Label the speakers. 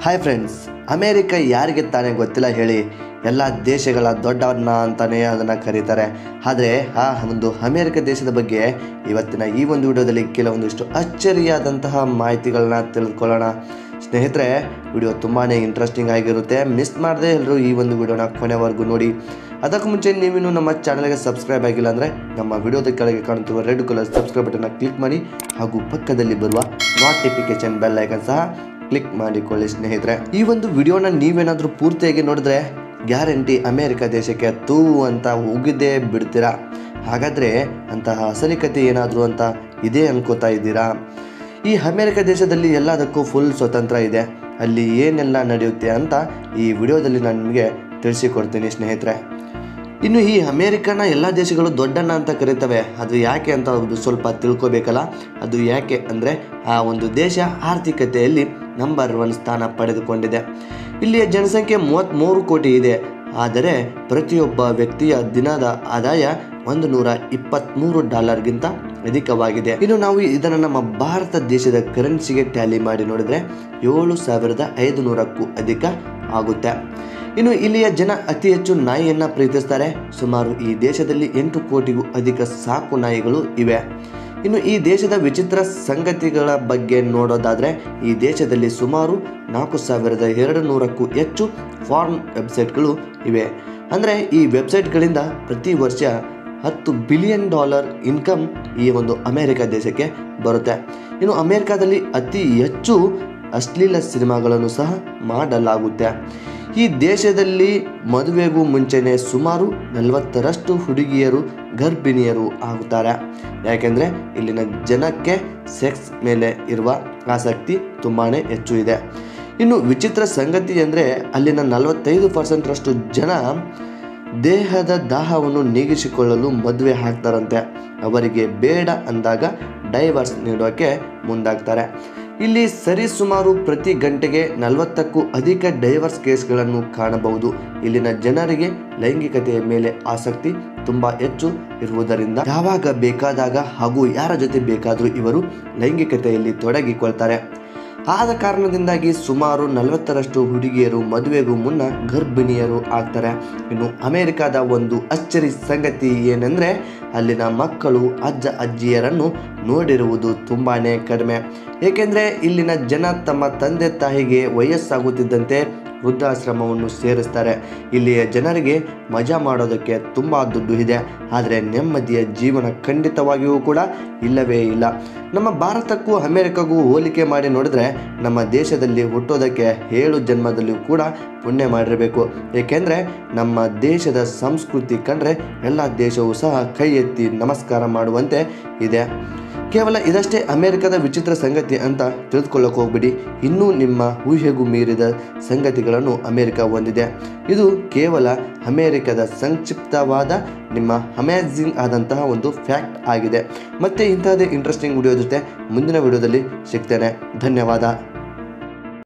Speaker 1: hi friends America ಯಾರಿಗೆ ತಾನೇ ಗೊತ್ತಿಲ್ಲ ಹೇಳಿ ಎಲ್ಲ ದೇಶಗಳ ದೊಡ್ಡವನ್ನ ಅಂತಲೇ ಅದನ್ನು ಕರೀತಾರೆ ಆದರೆ ಆ ಒಂದು ಅಮೇರಿಕ ದೇಶದ ಬಗ್ಗೆ ಇವತ್ತಿನ ಈ ಒಂದು ವಿಡಿಯೋದಲ್ಲಿ ಕೆಲವೊಂದಿಷ್ಟು ಅಚ್ಚರಿಯಾದಂತಹ ಮಾಹಿತಿಗಳನ್ನ ತಿಳಿದುಕೊಳ್ಳೋಣ ಸ್ನೇಹಿತರೆ ವಿಡಿಯೋ ತುಂಬಾ ಇಂಟ್ರೆಸ್ಟಿಂಗ್ ಆಗಿರುತ್ತೆ ಮಿಸ್ ಮಾಡದೆ ಎಲ್ಲರೂ ಈ ಒಂದು ವಿಡಿಯೋನ ಕೊನೆವರೆಗೂ ನೋಡಿ ಅದಕ್ಕೂ ಮುಂಚೆ ನೀವಿನ್ನು ನಮ್ಮ ಚಾನಲ್ಗೆ ಸಬ್ಸ್ಕ್ರೈಬ್ ಆಗಿಲ್ಲ ಅಂದರೆ ನಮ್ಮ ವಿಡಿಯೋದ ಕೆಳಗೆ ಕಾಣುತ್ತಿರುವ ರೆಡ್ ಕಲರ್ ಸಬ್ಸ್ಕ್ರೈಬ್ ಬಟನ್ನ ಕ್ಲಿಕ್ ಮಾಡಿ ಹಾಗೂ ಪಕ್ಕದಲ್ಲಿ ಬರುವ ನೋಟಿಫಿಕೇಶನ್ ಬೆಲ್ ಐಕನ್ ಸಹ ಕ್ಲಿಕ್ ಮಾಡಿಕೊಳ್ಳಿ ಸ್ನೇಹಿತರೆ ಈ ಒಂದು ವಿಡಿಯೋನ ನೀವೇನಾದರೂ ಪೂರ್ತಿಯಾಗಿ ನೋಡಿದ್ರೆ ಗ್ಯಾರಂಟಿ ಅಮೇರಿಕ ದೇಶಕ್ಕೆ ತೂ ಅಂತ ಉಗಿದೇ ಬಿಡ್ತೀರಾ ಹಾಗಾದರೆ ಅಂತಹ ಅಸಲಿಕತೆ ಏನಾದರೂ ಅಂತ ಇದೇ ಅನ್ಕೋತಾ ಇದ್ದೀರಾ ಈ ಅಮೇರಿಕ ದೇಶದಲ್ಲಿ ಎಲ್ಲದಕ್ಕೂ ಫುಲ್ ಸ್ವತಂತ್ರ ಇದೆ ಅಲ್ಲಿ ಏನೆಲ್ಲ ನಡೆಯುತ್ತೆ ಅಂತ ಈ ವಿಡಿಯೋದಲ್ಲಿ ನಾನು ನಿಮಗೆ ತಿಳಿಸಿಕೊಡ್ತೀನಿ ಸ್ನೇಹಿತರೆ ಇನ್ನು ಈ ಅಮೇರಿಕನ ಎಲ್ಲ ದೇಶಗಳು ದೊಡ್ಡಣ್ಣ ಅಂತ ಕರೀತವೆ ಅದು ಯಾಕೆ ಅಂತ ಒಂದು ಸ್ವಲ್ಪ ತಿಳ್ಕೊಬೇಕಲ್ಲ ಅದು ಯಾಕೆ ಅಂದರೆ ಆ ಒಂದು ದೇಶ ಆರ್ಥಿಕತೆಯಲ್ಲಿ ನಂಬರ್ ಒನ್ ಸ್ಥಾನ ಪಡೆದುಕೊಂಡಿದೆ ಇಲ್ಲಿಯ ಜನಸಂಖ್ಯೆ ಮೂವತ್ತ್ಮೂರು ಕೋಟಿ ಇದೆ ಆದರೆ ಪ್ರತಿಯೊಬ್ಬ ವ್ಯಕ್ತಿಯ ದಿನದ ಆದಾಯ ಒಂದು ನೂರ ಇಪ್ಪತ್ತ್ಮೂರು ಡಾಲರ್ಗಿಂತ ಅಧಿಕವಾಗಿದೆ ಇನ್ನು ನಾವು ಇದನ್ನು ನಮ್ಮ ಭಾರತ ದೇಶದ ಕರೆನ್ಸಿಗೆ ಟ್ಯಾಲಿ ಮಾಡಿ ನೋಡಿದರೆ ಏಳು ಸಾವಿರದ ಐದು ನೂರಕ್ಕೂ ಅಧಿಕ ಆಗುತ್ತೆ ಇನ್ನು ಇಲ್ಲಿಯ ಜನ ಅತಿ ಹೆಚ್ಚು ನಾಯಿಯನ್ನು ಪ್ರೀತಿಸ್ತಾರೆ ಸುಮಾರು ಈ ದೇಶದಲ್ಲಿ ಎಂಟು ಕೋಟಿಗೂ ಅಧಿಕ ಸಾಕು ನಾಯಿಗಳು ಇವೆ ಇನ್ನು ಈ ದೇಶದ ವಿಚಿತ್ರ ಸಂಗತಿಗಳ ಬಗ್ಗೆ ನೋಡೋದಾದರೆ ಈ ದೇಶದಲ್ಲಿ ಸುಮಾರು ನಾಲ್ಕು ಸಾವಿರದ ಎರಡು ನೂರಕ್ಕೂ ಹೆಚ್ಚು ಫಾರ್ಮ್ ವೆಬ್ಸೈಟ್ಗಳು ಇವೆ ಅಂದರೆ ಈ ವೆಬ್ಸೈಟ್ಗಳಿಂದ ಪ್ರತಿ ವರ್ಷ ಹತ್ತು ಬಿಲಿಯನ್ ಡಾಲರ್ ಇನ್ಕಮ್ ಈ ಒಂದು ಅಮೆರಿಕ ದೇಶಕ್ಕೆ ಬರುತ್ತೆ ಇನ್ನು ಅಮೆರಿಕಾದಲ್ಲಿ ಅತಿ ಹೆಚ್ಚು ಅಶ್ಲೀಲ ಸಿನಿಮಾಗಳನ್ನು ಸಹ ಮಾಡಲಾಗುತ್ತೆ ಈ ದೇಶದಲ್ಲಿ ಮದುವೆಗೂ ಮುಂಚೆನೆ ಸುಮಾರು ನಲವತ್ತರಷ್ಟು ಹುಡುಗಿಯರು ಗರ್ಭಿಣಿಯರು ಆಗುತ್ತಾರೆ ಯಾಕೆಂದರೆ ಇಲ್ಲಿನ ಜನಕ್ಕೆ ಸೆಕ್ಸ್ ಮೇಲೆ ಇರುವ ಆಸಕ್ತಿ ತುಂಬಾ ಹೆಚ್ಚು ಇದೆ ಇನ್ನು ವಿಚಿತ್ರ ಸಂಗತಿ ಅಂದರೆ ಅಲ್ಲಿನ ನಲವತ್ತೈದು ಪರ್ಸೆಂಟ್ರಷ್ಟು ಜನ ದೇಹದ ದಾಹವನ್ನು ನೀಗಿಸಿಕೊಳ್ಳಲು ಮದುವೆ ಹಾಕ್ತಾರಂತೆ ಅವರಿಗೆ ಬೇಡ ಅಂದಾಗ ಡೈವರ್ಸ್ ನೀಡೋಕ್ಕೆ ಮುಂದಾಗ್ತಾರೆ ಇಲ್ಲಿ ಸರಿಸುಮಾರು ಪ್ರತಿ ಗಂಟೆಗೆ ನಲವತ್ತಕ್ಕೂ ಅಧಿಕ ಡೈವರ್ಸ್ ಕೇಸ್ಗಳನ್ನು ಕಾಣಬಹುದು ಇಲ್ಲಿನ ಜನರಿಗೆ ಲೈಂಗಿಕತೆಯ ಮೇಲೆ ಆಸಕ್ತಿ ತುಂಬ ಹೆಚ್ಚು ಇರುವುದರಿಂದ ಯಾವಾಗ ಬೇಕಾದಾಗ ಹಾಗೂ ಯಾರ ಜೊತೆ ಬೇಕಾದರೂ ಇವರು ಲೈಂಗಿಕತೆಯಲ್ಲಿ ತೊಡಗಿಕೊಳ್ತಾರೆ ಆದ ಕಾರಣದಿಂದಾಗಿ ಸುಮಾರು ನಲವತ್ತರಷ್ಟು ಹುಡುಗಿಯರು ಮದುವೆಗೂ ಮುನ್ನ ಗರ್ಭಿಣಿಯರು ಆಗ್ತಾರೆ ಇನ್ನು ಅಮೆರಿಕದ ಒಂದು ಅಚ್ಚರಿ ಸಂಗತಿ ಏನೆಂದರೆ ಅಲ್ಲಿನ ಮಕ್ಕಳು ಅಜ್ಜ ಅಜ್ಜಿಯರನ್ನು ನೋಡಿರುವುದು ತುಂಬಾ ಕಡಿಮೆ ಏಕೆಂದರೆ ಇಲ್ಲಿನ ಜನ ತಮ್ಮ ತಂದೆ ತಾಯಿಗೆ ವಯಸ್ಸಾಗುತ್ತಿದ್ದಂತೆ ವೃದ್ಧಾಶ್ರಮವನ್ನು ಸೇರಿಸ್ತಾರೆ ಇಲ್ಲಿಯ ಜನರಿಗೆ ಮಜಾ ಮಾಡೋದಕ್ಕೆ ತುಂಬ ದುಡ್ಡು ಇದೆ ಆದರೆ ನೆಮ್ಮದಿಯ ಜೀವನ ಖಂಡಿತವಾಗಿಯೂ ಕೂಡ ಇಲ್ಲವೇ ಇಲ್ಲ ನಮ್ಮ ಭಾರತಕ್ಕೂ ಅಮೆರಿಕಗೂ ಹೋಲಿಕೆ ಮಾಡಿ ನೋಡಿದ್ರೆ ನಮ್ಮ ದೇಶದಲ್ಲಿ ಹುಟ್ಟೋದಕ್ಕೆ ಏಳು ಜನ್ಮದಲ್ಲಿಯೂ ಕೂಡ ಪುಣ್ಯ ಮಾಡಿರಬೇಕು ಏಕೆಂದರೆ ನಮ್ಮ ದೇಶದ ಸಂಸ್ಕೃತಿ ಕಂಡ್ರೆ ಎಲ್ಲ ದೇಶವೂ ಸಹ ಕೈ ಎತ್ತಿ ನಮಸ್ಕಾರ ಮಾಡುವಂತೆ ಇದೆ ಕೇವಲ ಇದಷ್ಟೇ ಅಮೆರಿಕದ ವಿಚಿತ್ರ ಸಂಗತಿ ಅಂತ ತಿಳಿದುಕೊಳ್ಳಕ್ಕೆ ಹೋಗ್ಬಿಡಿ ಇನ್ನೂ ನಿಮ್ಮ ಊಹೆಗೂ ಮೀರಿದ ಸಂಗತಿಗಳನ್ನು ಅಮೆರಿಕ ಹೊಂದಿದೆ ಇದು ಕೇವಲ ಅಮೆರಿಕದ ಸಂಕ್ಷಿಪ್ತವಾದ ನಿಮ್ಮ ಅಮೇಝಿಂಗ್ ಆದಂತಹ ಒಂದು ಫ್ಯಾಕ್ಟ್ ಆಗಿದೆ ಮತ್ತೆ ಇಂತಹದೇ ಇಂಟ್ರೆಸ್ಟಿಂಗ್ ವಿಡಿಯೋ ಜೊತೆ ಮುಂದಿನ ವಿಡಿಯೋದಲ್ಲಿ ಸಿಗ್ತೇನೆ ಧನ್ಯವಾದ